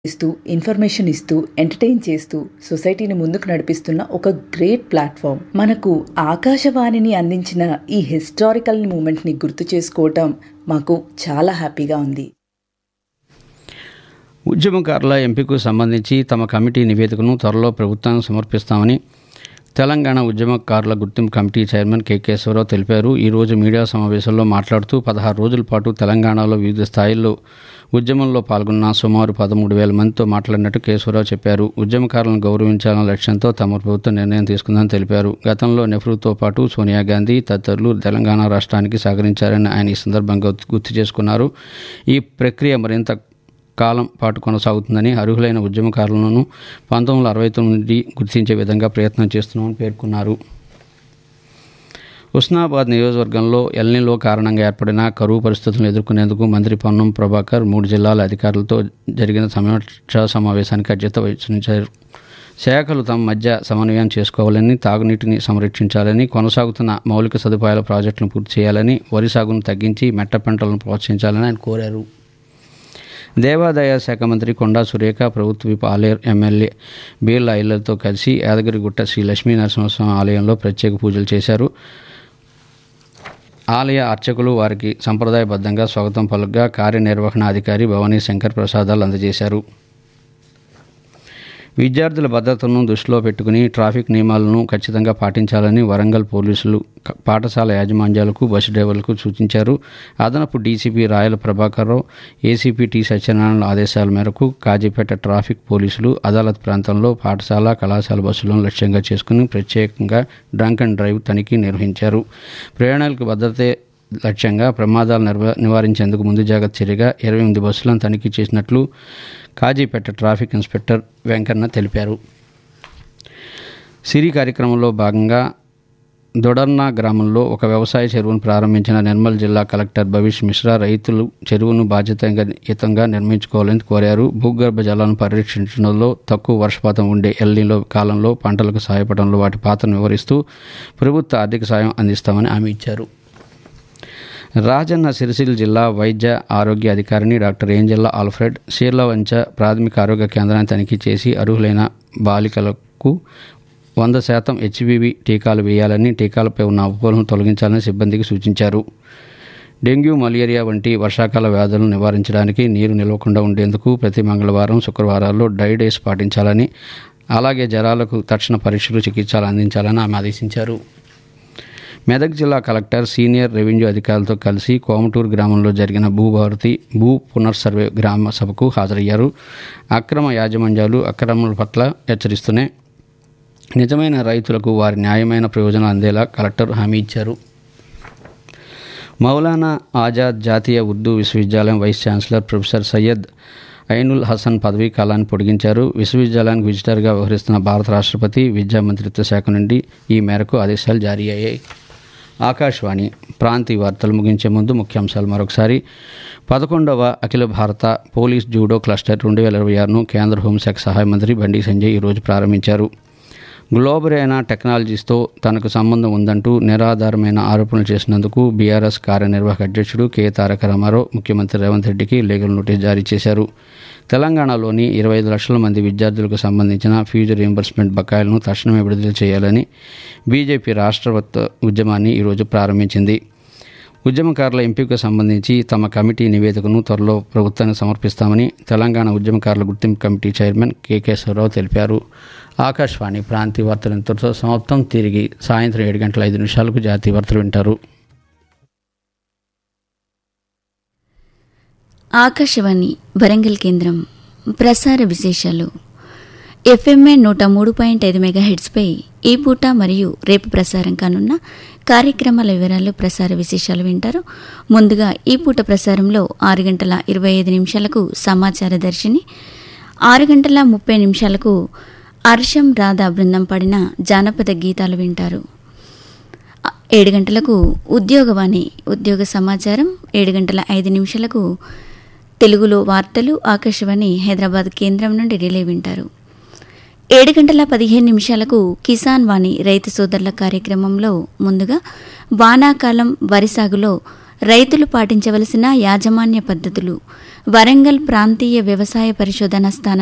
ఇస్తూ ఇన్ఫర్మేషన్ ఇస్తూ ఎంటర్టైన్ చేస్తూ సొసైటీని ముందుకు నడిపిస్తున్న ఒక గ్రేట్ ప్లాట్ఫామ్ మనకు ఆకాశవాణిని అందించిన ఈ హిస్టారికల్ మూమెంట్ని గుర్తు చేసుకోవటం మాకు చాలా హ్యాపీగా ఉంది ఉద్యమకారుల ఎంపికకు సంబంధించి తమ కమిటీ నివేదికను త్వరలో ప్రభుత్వానికి సమర్పిస్తామని తెలంగాణ ఉద్యమకారుల గుర్తింపు కమిటీ చైర్మన్ కె కేశవరావు తెలిపారు ఈరోజు మీడియా సమావేశంలో మాట్లాడుతూ పదహారు రోజుల పాటు తెలంగాణలో వివిధ స్థాయిల్లో ఉద్యమంలో పాల్గొన్న సుమారు పదమూడు వేల మందితో మాట్లాడినట్టు కేశవరావు చెప్పారు ఉద్యమకారులను గౌరవించాలన్న లక్ష్యంతో తమ ప్రభుత్వం నిర్ణయం తీసుకుందని తెలిపారు గతంలో నెహ్రూతో పాటు సోనియా గాంధీ తదితరులు తెలంగాణ రాష్ట్రానికి సహకరించారని ఆయన ఈ సందర్భంగా గుర్తు చేసుకున్నారు ఈ ప్రక్రియ మరింత కాలం పాటు కొనసాగుతుందని అర్హులైన ఉద్యమకారులను పంతొమ్మిది వందల అరవై తొమ్మిది గుర్తించే విధంగా ప్రయత్నం చేస్తున్నామని పేర్కొన్నారు ఉస్నాబాద్ నియోజకవర్గంలో ఎల్నిలో కారణంగా ఏర్పడిన కరువు పరిస్థితులను ఎదుర్కొనేందుకు మంత్రి పొన్నం ప్రభాకర్ మూడు జిల్లాల అధికారులతో జరిగిన సమీక్షా సమావేశానికి అధ్యత వహించారు శాఖలు తమ మధ్య సమన్వయం చేసుకోవాలని తాగునీటిని సంరక్షించాలని కొనసాగుతున్న మౌలిక సదుపాయాల ప్రాజెక్టులను పూర్తి చేయాలని వరి సాగును తగ్గించి మెట్ట పంటలను ప్రోత్సహించాలని ఆయన కోరారు దేవాదాయ శాఖ మంత్రి కొండా సురేఖ ప్రభుత్వ విప్ ఆలయ ఎమ్మెల్యే బీర్ల ఐలతో కలిసి యాదగిరిగుట్ట శ్రీ లక్ష్మీ నరసింహస్వామి ఆలయంలో ప్రత్యేక పూజలు చేశారు ఆలయ అర్చకులు వారికి సంప్రదాయబద్ధంగా స్వాగతం పలుగ్గా కార్యనిర్వహణాధికారి భవానీ శంకర్ ప్రసాదాలు అందజేశారు విద్యార్థుల భద్రతను దృష్టిలో పెట్టుకుని ట్రాఫిక్ నియమాలను ఖచ్చితంగా పాటించాలని వరంగల్ పోలీసులు క- పాఠశాల యాజమాన్యాలకు బస్సు డ్రైవర్లకు సూచించారు అదనపు DCP Rayala Prabhakar Rao ACP T Satyanarayana ఆదేశాల మేరకు కాజీపేట ట్రాఫిక్ పోలీసులు అదాలత్ ప్రాంతంలో పాఠశాల కళాశాల బస్సులను లక్ష్యంగా చేసుకుని ప్రత్యేకంగా డ్రంక్ అండ్ డ్రైవ్ తనిఖీ నిర్వహించారు ప్రయాణాలకు భద్రతే లక్ష్యంగా ప్రమాదాలు నిర్వ నివారించేందుకు ముందు జాగ్రత్త చర్యగా ఇరవై ఎనిమిది బస్సులను తనిఖీ చేసినట్లు కాజీపేట ట్రాఫిక్ ఇన్స్పెక్టర్ వెంకన్న తెలిపారు సిరి కార్యక్రమంలో భాగంగా దొడర్నా గ్రామంలో ఒక వ్యవసాయ చెరువును ప్రారంభించిన నిర్మల్ జిల్లా కలెక్టర్ భవిష్ మిశ్రా రైతులు చెరువును బాధ్యతాయుతంగా నిర్మించుకోవాలని కోరారు భూగర్భ జలాలను పరిరక్షించడంలో తక్కువ వర్షపాతం ఉండే ఎల్లీలో కాలంలో పంటలకు సహాయపడంలో వాటి పాత్రను వివరిస్తూ ప్రభుత్వ ఆర్థిక సాయం అందిస్తామని హామీ ఇచ్చారు రాజన్న సిరిసిల్ల జిల్లా వైద్య ఆరోగ్య అధికారిని డాక్టర్ ఏంజెల్లా ఆల్ఫ్రెడ్ షీర్లవంచ ప్రాథమిక ఆరోగ్య కేంద్రాన్ని తనిఖీ చేసి అర్హులైన బాలికలకు వంద శాతం హెచ్వివి టీకాలు వేయాలని టీకాలపై ఉన్న అపోహలను తొలగించాలని సిబ్బందికి సూచించారు డెంగ్యూ మలేరియా వంటి వర్షాకాల వ్యాధులను నివారించడానికి నీరు నిలవకుండా ఉండేందుకు ప్రతి మంగళవారం శుక్రవారాల్లో డై డేస్ పాటించాలని అలాగే జ్వరాలకు తక్షణ పరీక్షలు చికిత్సలు అందించాలని ఆమె ఆదేశించారు మెదక్ జిల్లా కలెక్టర్ సీనియర్ రెవెన్యూ అధికారులతో కలిసి కోమటూరు గ్రామంలో జరిగిన భూభారతి భూ పునర్సర్వే గ్రామ సభకు హాజరయ్యారు అక్రమ యాజమాన్యాలు అక్రమాల పట్ల హెచ్చరిస్తూనే నిజమైన రైతులకు వారి న్యాయమైన ప్రయోజనాలు అందేలా కలెక్టర్ హామీ ఇచ్చారు మౌలానా ఆజాద్ జాతీయ ఉర్దూ విశ్వవిద్యాలయం vice chancellor professor Syed Ainul Hasan పదవీ కాలాన్ని పొడిగించారు విశ్వవిద్యాలయానికి విజిటర్గా వ్యవహరిస్తున్న భారత రాష్ట్రపతి విద్యా మంత్రిత్వ శాఖ నుండి ఈ మేరకు ఆదేశాలు జారీ అయ్యాయి ఆకాశవాణి ప్రాంతీయ వార్తలు ముగించే ముందు ముఖ్యాంశాలు మరొకసారి పదకొండవ అఖిల భారత పోలీస్ జూడో క్లస్టర్ రెండు వేల ఇరవై ఆరును కేంద్ర హోంశాఖ సహాయ మంత్రి బండి సంజయ్ ఈరోజు ప్రారంభించారు గ్లోబరైన టెక్నాలజీస్తో తనకు సంబంధం ఉందంటూ నిరాధారమైన ఆరోపణలు చేసినందుకు బీఆర్ఎస్ కార్యనిర్వాహక అధ్యక్షుడు కె తారక రామారావు ముఖ్యమంత్రి రేవంత్ రెడ్డికి లీగల్ నోటీస్ జారీ చేశారు తెలంగాణలోని ఇరవై ఐదు లక్షల మంది విద్యార్థులకు సంబంధించిన ఫీజు రీయింబర్స్మెంట్ బకాయిలను తక్షణమే విడుదల చేయాలని బీజేపీ రాష్ట్ర ఉద్యమాన్ని ఈరోజు ప్రారంభించింది ఉద్యమకారుల ఎంపికకు సంబంధించి తమ కమిటీ నివేదికను త్వరలో ప్రభుత్వానికి సమర్పిస్తామని తెలంగాణ ఉద్యమకారుల గుర్తింపు కమిటీ చైర్మన్ కేకేశ్వరరావు తెలిపారు ఆకాశవాణి ప్రాంతీయ వార్తలు ఇంతటితో సమాప్తం తిరిగి సాయంత్రం ఏడు గంటల ఐదు నిమిషాలకు జాతీయ వార్తలు వింటారు ఆకాశవాణి వరంగల్ కేంద్రం ప్రసార విశేషాలు ఎఫ్ఎంఏ నూట మూడు పాయింట్ ఐదు మెగాహెడ్స్పై ఈ పూట మరియు రేపు ప్రసారం కానున్న కార్యక్రమాల వివరాలు ప్రసార విశేషాలు వింటారు ముందుగా ఈ పూట ప్రసారంలో ఆరు గంటల ఇరవై ఐదు నిమిషాలకు సమాచార దర్శిని ఆరు గంటల ముప్పై నిమిషాలకు అర్షం రాధా బృందం పాడిన జానపద గీతాలు వింటారు ఏడు గంటలకు ఉద్యోగవాణి ఉద్యోగ సమాచారం ఏడు గంటల ఐదు నిమిషాలకు తెలుగులో వార్తలు ఆకాశవాణి హైదరాబాద్ కేంద్రం నుండి రిలే వింటారు ఏడు గంటల పదిహేను నిమిషాలకు కిసాన్ వాణి రైతు సోదరుల కార్యక్రమంలో ముందుగా వానాకాలం వరి సాగులో రైతులు పాటించవలసిన యాజమాన్య పద్ధతులు వరంగల్ ప్రాంతీయ వ్యవసాయ పరిశోధన స్థానం